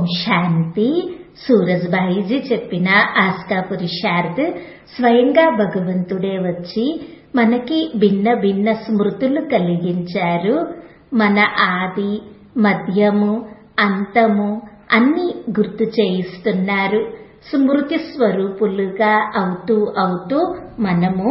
శాంతి సూరజ్బాయిజీ చెప్పిన ఆస్కా పురుషార్థ్ స్వయంగా భగవంతుడే వచ్చి మనకి భిన్న భిన్న స్మృతులు కలిగించారు మన ఆది మధ్యము అంతము అన్ని గుర్తు చేయిస్తున్నారు స్మృతి స్వరూపులుగా అవుతూ అవుతూ మనము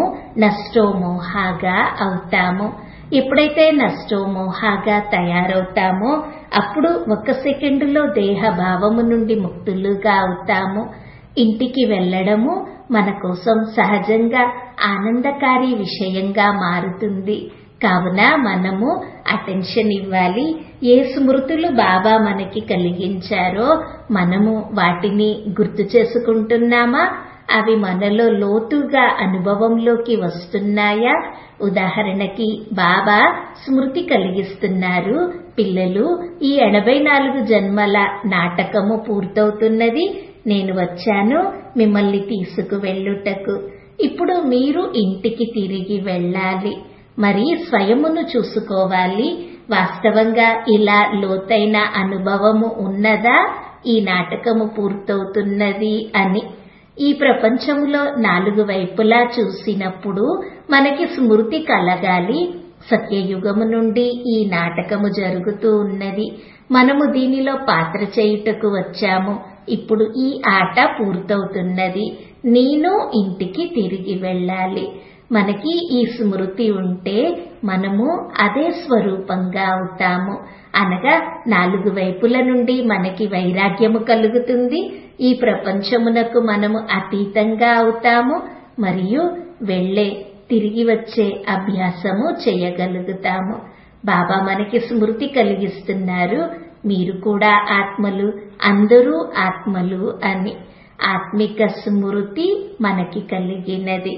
నష్టోమోహాగా అవుతాము ఎప్పుడైతే నష్టోమోహాగా తయారవుతామో అప్పుడు ఒక సెకండులో దేహ భావము నుండి ముక్తులుగా అవుతాము ఇంటికి వెళ్ళడము మన కోసం సహజంగా ఆనందకారి విషయంగా మారుతుంది కావున మనము అటెన్షన్ ఇవ్వాలి ఏ స్మృతులు బాబా మనకి కలిగించారో మనము వాటిని గుర్తు చేసుకుంటున్నామా అవి మనలో లోతుగా అనుభవంలోకి వస్తున్నాయా ఉదాహరణకి బాబా స్మృతి కలిగిస్తున్నారు పిల్లలు ఈ ఎనభై నాలుగు జన్మల నాటకము పూర్తవుతున్నది నేను వచ్చాను మిమ్మల్ని తీసుకువెళ్ళుటకు ఇప్పుడు మీరు ఇంటికి తిరిగి వెళ్ళాలి మరి స్వయమును చూసుకోవాలి వాస్తవంగా ఇలా లోతైన అనుభవము ఉన్నదా ఈ నాటకము పూర్తవుతున్నది అని ఈ ప్రపంచంలో నాలుగు వైపులా చూసినప్పుడు మనకి స్మృతి కలగాలి సత్యయుగము నుండి ఈ నాటకము జరుగుతూ ఉన్నది మనము దీనిలో పాత్ర చేయుటకు వచ్చాము ఇప్పుడు ఈ ఆట పూర్తవుతున్నది నేను ఇంటికి తిరిగి వెళ్ళాలి మనకి ఈ స్మృతి ఉంటే మనము అదే స్వరూపంగా అవుతాము అనగా నాలుగు వైపుల నుండి మనకి వైరాగ్యము కలుగుతుంది ఈ ప్రపంచమునకు మనము అతీతంగా అవుతాము మరియు వెళ్లే తిరిగి వచ్చే అభ్యాసము చేయగలుగుతాము బాబా మనకి స్మృతి కలిగిస్తున్నారు మీరు కూడా ఆత్మలు అందరూ ఆత్మలు అని ఆత్మిక స్మృతి మనకి కలిగినది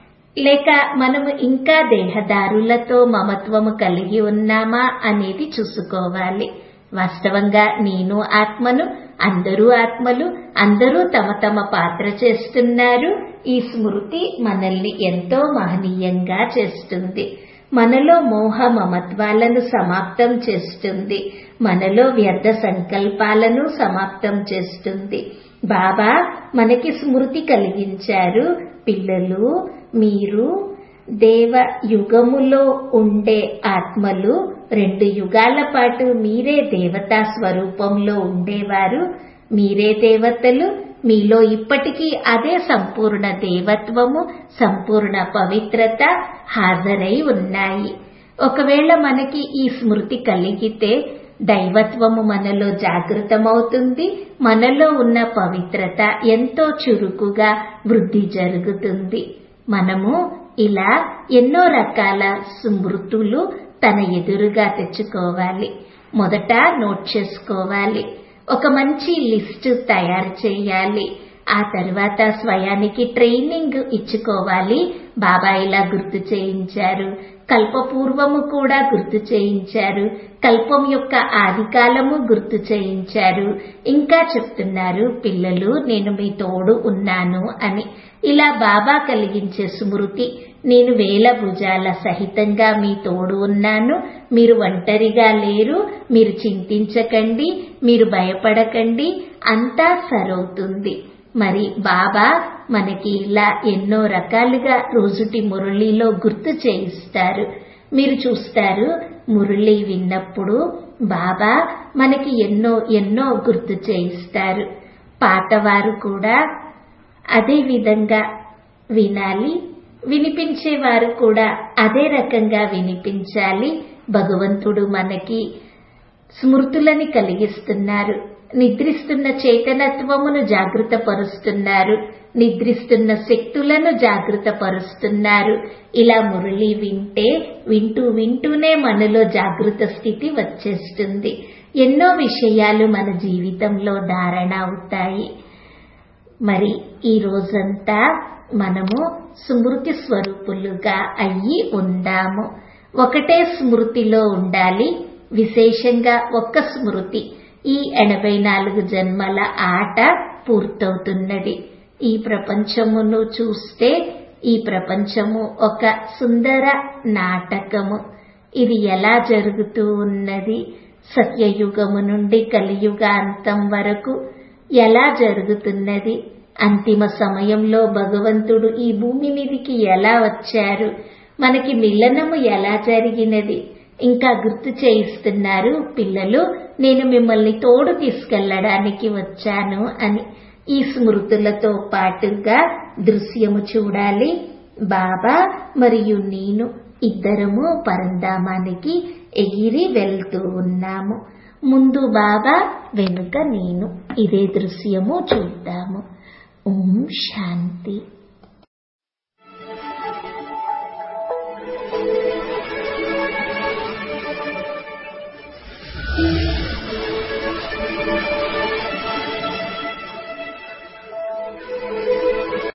లేక మనము ఇంకా దేహదారులతో మమత్వము కలిగి ఉన్నామా అనేది చూసుకోవాలి వాస్తవంగా నేను ఆత్మను అందరూ ఆత్మలు అందరూ తమ తమ పాత్ర చేస్తున్నారు ఈ స్మృతి మనల్ని ఎంతో మహనీయంగా చేస్తుంది మనలో మోహ మమత్వాలను సమాప్తం చేస్తుంది మనలో వ్యర్థ సంకల్పాలను సమాప్తం చేస్తుంది బాబా మనకి స్మృతి కలిగించారు పిల్లలు మీరు దేవ యుగములో ఉండే ఆత్మలు రెండు యుగాల పాటు మీరే దేవతా స్వరూపంలో ఉండేవారు మీరే దేవతలు మీలో ఇప్పటికీ అదే సంపూర్ణ దేవత్వము సంపూర్ణ పవిత్రత హాజరై ఉన్నాయి ఒకవేళ మనకి ఈ స్మృతి కలిగితే దైవత్వము మనలో జాగృతమవుతుంది మనలో ఉన్న పవిత్రత ఎంతో చురుకుగా వృద్ధి జరుగుతుంది మనము ఇలా ఎన్నో రకాల స్మృతులు తన ఎదురుగా తెచ్చుకోవాలి మొదట నోట్ చేసుకోవాలి ఒక మంచి లిస్ట్ తయారు చేయాలి ఆ తర్వాత స్వయానికి ట్రైనింగ్ ఇచ్చుకోవాలి బాబా ఇలా గుర్తు చేయించారు కల్పపూర్వము కూడా గుర్తు చేయించారు కల్పం యొక్క ఆదికాలము గుర్తు చేయించారు ఇంకా చెప్తున్నారు పిల్లలు నేను మీ తోడు ఉన్నాను అని ఇలా బాబా కలిగించే స్మృతి నేను వేల భుజాల సహితంగా మీ తోడు ఉన్నాను మీరు ఒంటరిగా లేరు మీరు చింతించకండి మీరు భయపడకండి అంతా సరవుతుంది మరి బాబా మనకి ఇలా ఎన్నో రకాలుగా రోజుటి మురళిలో గుర్తు చేయిస్తారు మీరు చూస్తారు మురళి విన్నప్పుడు బాబా మనకి ఎన్నో ఎన్నో గుర్తు చేయిస్తారు పాతవారు కూడా అదే విధంగా వినాలి వినిపించేవారు కూడా అదే రకంగా వినిపించాలి భగవంతుడు మనకి స్మృతులని కలిగిస్తున్నారు నిద్రిస్తున్న చేతనత్వమును జాగృత పరుస్తున్నారు నిద్రిస్తున్న శక్తులను జాగృత పరుస్తున్నారు ఇలా మురళి వింటే వింటూ వింటూనే మనలో జాగృత స్థితి వచ్చేస్తుంది ఎన్నో విషయాలు మన జీవితంలో ధారణ అవుతాయి మరి ఈ రోజంతా మనము స్మృతి స్వరూపులుగా అయ్యి ఉందాము ఒకటే స్మృతిలో ఉండాలి విశేషంగా ఒక్క స్మృతి ఈ ఎనభై నాలుగు జన్మల ఆట పూర్తవుతున్నది ఈ ప్రపంచమును చూస్తే ఈ ప్రపంచము ఒక సుందర నాటకము ఇది ఎలా జరుగుతూ ఉన్నది సత్యయుగము నుండి కలియుగ అంతం వరకు ఎలా జరుగుతున్నది అంతిమ సమయంలో భగవంతుడు ఈ భూమి మీదికి ఎలా వచ్చారు మనకి మిలనము ఎలా జరిగినది ఇంకా గుర్తు చేయిస్తున్నారు పిల్లలు నేను మిమ్మల్ని తోడు తీసుకెళ్లడానికి వచ్చాను అని ఈ స్మృతులతో పాటుగా దృశ్యము చూడాలి బాబా మరియు నేను ఇద్దరము పరంధామానికి ఎగిరి వెళ్తూ ఉన్నాము ముందు బాబా వెనుక నేను ఇదే దృశ్యము చూద్దాము ఓం శాంతి